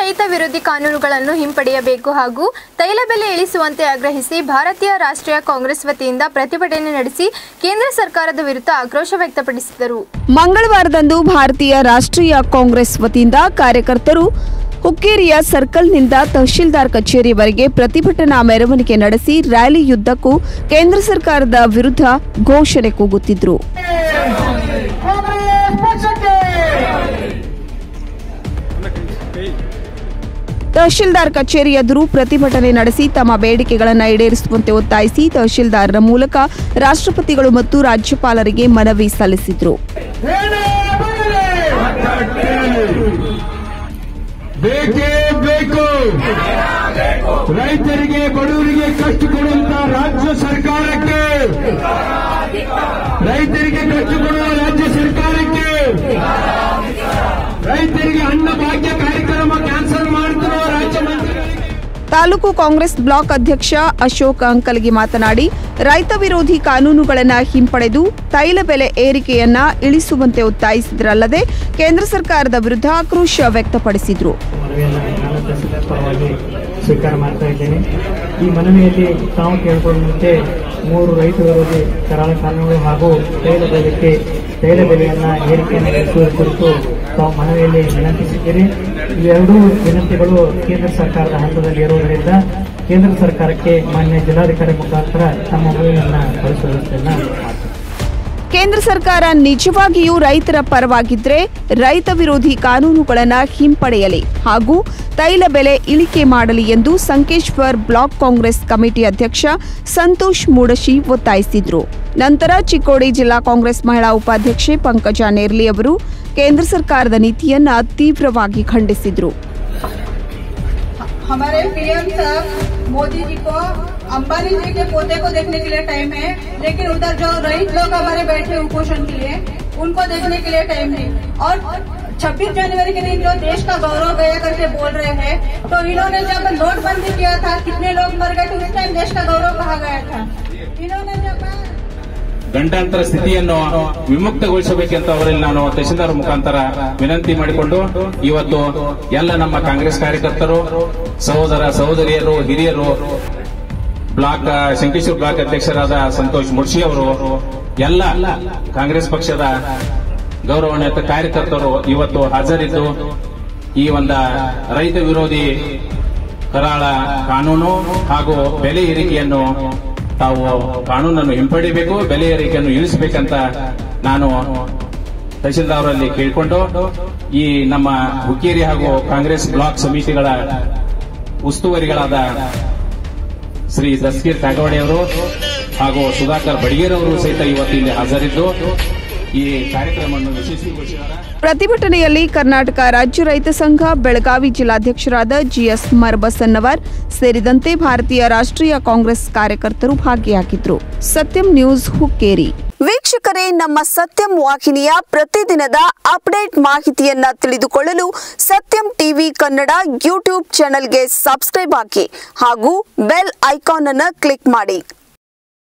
ರೈತ ವಿರೋಧಿ ಕಾನೂನುಗಳನ್ನು ಹಿಂಪಡೆಯಬೇಕು ಹಾಗೂ ತೈಲ ಬೆಲೆ ಇಳಿಸುವಂತೆ ಆಗ್ರಹಿಸಿ ಭಾರತೀಯ ರಾಷ್ಟ್ರೀಯ ಕಾಂಗ್ರೆಸ್ ವತಿಯಿಂದ ಪ್ರತಿಭಟನೆ ನಡೆಸಿ ಕೇಂದ್ರ ಸರ್ಕಾರದ ವಿರುದ್ಧ ಆಕ್ರೋಶ ವ್ಯಕ್ತಪಡಿಸಿದರು ಮಂಗಳವಾರದಂದು ಭಾರತೀಯ ರಾಷ್ಟ್ರೀಯ ಕಾಂಗ್ರೆಸ್ ವತಿಯಿಂದ ಕಾರ್ಯಕರ್ತರು ಹುಕ್ಕೇರಿಯ ಸರ್ಕಲ್ನಿಂದ ತಹಶೀಲ್ದಾರ್ ಕಚೇರಿವರೆಗೆ ಪ್ರತಿಭಟನಾ ಮೆರವಣಿಗೆ ನಡೆಸಿ ರ್ಯಾಲಿಯುದ್ದಕ್ಕೂ ಕೇಂದ್ರ ಸರ್ಕಾರದ ವಿರುದ್ಧ ಘೋಷಣೆ ಕೂಗುತ್ತಿದ್ರು ಕಾಂಗ್ರೆಸ್ ಪಕ್ಷಕ್ಕೆ ತಹಶೀಲ್ದಾರ್ ಕಚೇರಿ ಎದುರು ಪ್ರತಿಭಟನೆ ನಡೆಸಿ ತಮ್ಮ ಬೇಡಿಕೆಗಳನ್ನು ಈಡೇರಿಸುವಂತೆ ಒತ್ತಾಯಿಸಿ ತಹಶೀಲ್ದಾರರ ಮೂಲಕ ರಾಷ್ಟ್ರಪತಿಗಳು ಮತ್ತು ರಾಜ್ಯಪಾಲರಿಗೆ ಮನವಿ ಸಲ್ಲಿಸಿದ್ರು ಏನೇ ಬರಲಿ ಬೇಕೇ ಬೇಕು ರೈತರಿಗೆ ಬಡವರಿಗೆ ಕಷ್ಟ ಕೊಡುವಂತ ರಾಜ್ಯ ಸರ್ಕಾರಕ್ಕೆ ರೈತರಿಗೆ ಕಷ್ಟ ಕೊಡುವ ರಾಜ್ಯ ಸರ್ಕಾರಕ್ಕೆ ರೈತರಿಗೆ ಅನ್ನ ಭಾಗ್ಯ ಕಾರ್ಯಕ್ರಮ ಕ್ಯಾನ್ಸಲ್ ಮಾಡ್ತಿರುವ ರಾಜ್ಯ ಮಂತ್ರಿಗಳಿಗೆ ತಾಲೂಕು ಕಾಂಗ್ರೆಸ್ ಬ್ಲಾಕ್ ಅಧ್ಯಕ್ಷ ಅಶೋಕ್ ಅಂಕಲ್ಗಿ ಮಾತನಾಡಿ ರೈತ ವಿರೋಧಿ ಕಾನೂನುಗಳನ್ನು ಹಿಂಪಡೆದು ತೈಲ ಬೆಲೆ ಏರಿಕೆಯನ್ನ ಇಳಿಸುವಂತೆ ಒತ್ತಾಯಿಸಿದ್ರಲ್ಲದೆ ಕೇಂದ್ರ ಸರ್ಕಾರದ ವಿರುದ್ಧ ಆಕ್ರೋಶ ವ್ಯಕ್ತಪಡಿಸಿದ್ರು ಮನವಿಯನ್ನು ನಾನು ತಹಸೀಲ್ದಾರ್ ಪರವಾಗಿ ಸ್ವೀಕಾರ ಮಾಡ್ತಾ ಇದ್ದೇನೆ ಈ ಮನವಿಯಲ್ಲಿ ತಾವು ಕೇಳಿಕೊಂಡಂತೆ ಮೂರು ರೈತ ವಿರೋಧಿ ಕರಾಳ ಕಾನೂನುಗಳು ಹಾಗೂ ತೈಲ ಬೆಲೆಗೆ ತೈಲ ಬೆಲೆಯನ್ನು ಏರಿಕೆಯನ್ನು ನಡೆಸುವ ಕುರಿತು ತಾವು ಮನವಿಯಲ್ಲಿ ವಿನಂತಿಸಿದ್ದೀರಿ ಇವೆರಡೂ ವಿನಂತಿಗಳು ಕೇಂದ್ರ ಸರ್ಕಾರದ ಹಂತದಲ್ಲಿ ಇರುವುದರಿಂದ ಕೇಂದ್ರ ಸರ್ಕಾರಕ್ಕೆ ಮಾನ್ಯ ಜಿಲ್ಲಾಧಿಕಾರಿ ಮುಖಾಂತರ ತಮ್ಮ ಮನವಿಯನ್ನು ಕಳಿಸುವ ವ್ಯವಸ್ಥೆಯನ್ನು ಮಾಡ್ತೀವಿ ಕೇಂದ್ರ ಸರ್ಕಾರ ನಿಜವಾಗಿಯೂ ರೈತರ ಪರವಾಗಿದ್ರೆ ರೈತ ವಿರೋಧಿ ಕಾನೂನುಗಳನ್ನು ಹಿಂಪಡೆಯಲಿ ಹಾಗೂ ತೈಲ ಬೆಲೆ ಇಳಿಕೆ ಮಾಡಲಿ ಎಂದು ಸಂಕೇಶ್ವರ್ ಬ್ಲಾಕ್ ಕಾಂಗ್ರೆಸ್ ಕಮಿಟಿ ಅಧ್ಯಕ್ಷ ಸಂತೋಷ್ ಮೂಡಶಿ ಒತ್ತಾಯಿಸಿದ್ರು ನಂತರ ಚಿಕ್ಕೋಡಿ ಜಿಲ್ಲಾ ಕಾಂಗ್ರೆಸ್ ಮಹಿಳಾ ಉಪಾಧ್ಯಕ್ಷೆ ಪಂಕಜ ನೇರ್ಲಿ ಅವರು ಕೇಂದ್ರ ಸರ್ಕಾರದ ನೀತಿಯನ್ನ ತೀವ್ರವಾಗಿ ಖಂಡಿಸಿದ್ರು हमारे पीएम साहब मोदी जी को अंबानी जी के पोते को देखने के लिए टाइम है लेकिन उधर जो रईस लोग हमारे बैठे उपोषण के लिए उनको देखने के लिए टाइम नहीं और 26 जनवरी के दिन जो देश का गौरव गया करके बोल रहे हैं तो इन्होंने जब नोटबंदी किया था कितने लोग मर गए थे उस टाइम देश का गौरव कहा गया था इन्होंने जब ಗಂಡಾಂತರ ಸ್ಥಿತಿಯನ್ನು ವಿಮುಕ್ತಗೊಳಿಸಬೇಕಂತ ಅವರಲ್ಲಿ ನಾನು ತಹಶೀಲ್ದಾರ್ ಮುಖಾಂತರ ವಿನಂತಿ ಮಾಡಿಕೊಂಡು ಇವತ್ತು ಎಲ್ಲ ನಮ್ಮ ಕಾಂಗ್ರೆಸ್ ಕಾರ್ಯಕರ್ತರು ಸಹೋದರ ಸಹೋದರಿಯರು ಹಿರಿಯರು ಬ್ಲಾಕ್ ಶಂಕೇಶ್ವರ ಬ್ಲಾಕ್ ಅಧ್ಯಕ್ಷರಾದ ಸಂತೋಷ್ ಮುಡ್ಶಿ ಅವರು ಎಲ್ಲ ಕಾಂಗ್ರೆಸ್ ಪಕ್ಷದ ಗೌರವಾನ್ವಿತ ಕಾರ್ಯಕರ್ತರು ಇವತ್ತು ಹಾಜರಿದ್ದು ಈ ಒಂದ ರೈತ ವಿರೋಧಿ ಕರಾಳ ಕಾನೂನು ಹಾಗೂ ಬೆಲೆ ಏರಿಕೆಯನ್ನು ತಾವು ಕಾನೂನನ್ನು ಹಿಂಪಡಿಬೇಕು ಬೆಲೆ ಏರಿಕೆಯನ್ನು ಇಳಿಸಬೇಕಂತ ನಾನು ತಹಶೀಲ್ದಾರ್ ಅವರಲ್ಲಿ ಕೇಳಿಕೊಂಡು ಈ ನಮ್ಮ ಹುಕ್ಕೇರಿ ಹಾಗೂ ಕಾಂಗ್ರೆಸ್ ಬ್ಲಾಕ್ ಸಮಿತಿಗಳ ಉಸ್ತುವಾರಿಗಳಾದ ಶ್ರೀ ದಸ್ಕೀರ್ ಕಾಗವಾಡಿ ಅವರು ಹಾಗೂ ಸುಧಾಕರ್ ಬಡಿಗೇರ್ ಅವರು ಸಹಿತ ಇವತ್ತು ಇಲ್ಲಿ ಹಾಜರಿದ್ದು ಈ ಕಾರ್ಯಕ್ರಮವನ್ನು ಯಶಸ್ವಿಗೊಳಿಸಿದ್ದಾರೆ ಪ್ರತಿಭಟನೆಯಲ್ಲಿ ಕರ್ನಾಟಕ ರಾಜ್ಯ ರೈತ ಸಂಘ ಬೆಳಗಾವಿ ಜಿಲ್ಲಾಧ್ಯಕ್ಷರಾದ ಜಿಎಸ್ ಮರ್ಬಸನ್ನವರ್ ಸೇರಿದಂತೆ ಭಾರತೀಯ ರಾಷ್ಟ್ರೀಯ ಕಾಂಗ್ರೆಸ್ ಕಾರ್ಯಕರ್ತರು ಭಾಗಿಯಾಗಿದ್ದರು ಸತ್ಯಂ ನ್ಯೂಸ್ ಹುಕ್ಕೇರಿ ವೀಕ್ಷಕರೇ ನಮ್ಮ ಸತ್ಯಂ ವಾಹಿನಿಯ ಪ್ರತಿದಿನದ ಅಪ್ಡೇಟ್ ಮಾಹಿತಿಯನ್ನ ತಿಳಿದುಕೊಳ್ಳಲು ಸತ್ಯಂ ಟಿವಿ ಕನ್ನಡ ಯೂಟ್ಯೂಬ್ ಚಾನೆಲ್ಗೆ ಸಬ್ಸ್ಕ್ರೈಬ್ ಹಾಕಿ ಹಾಗೂ ಬೆಲ್ ಐಕಾನ್ ಅನ್ನು ಕ್ಲಿಕ್ ಮಾಡಿ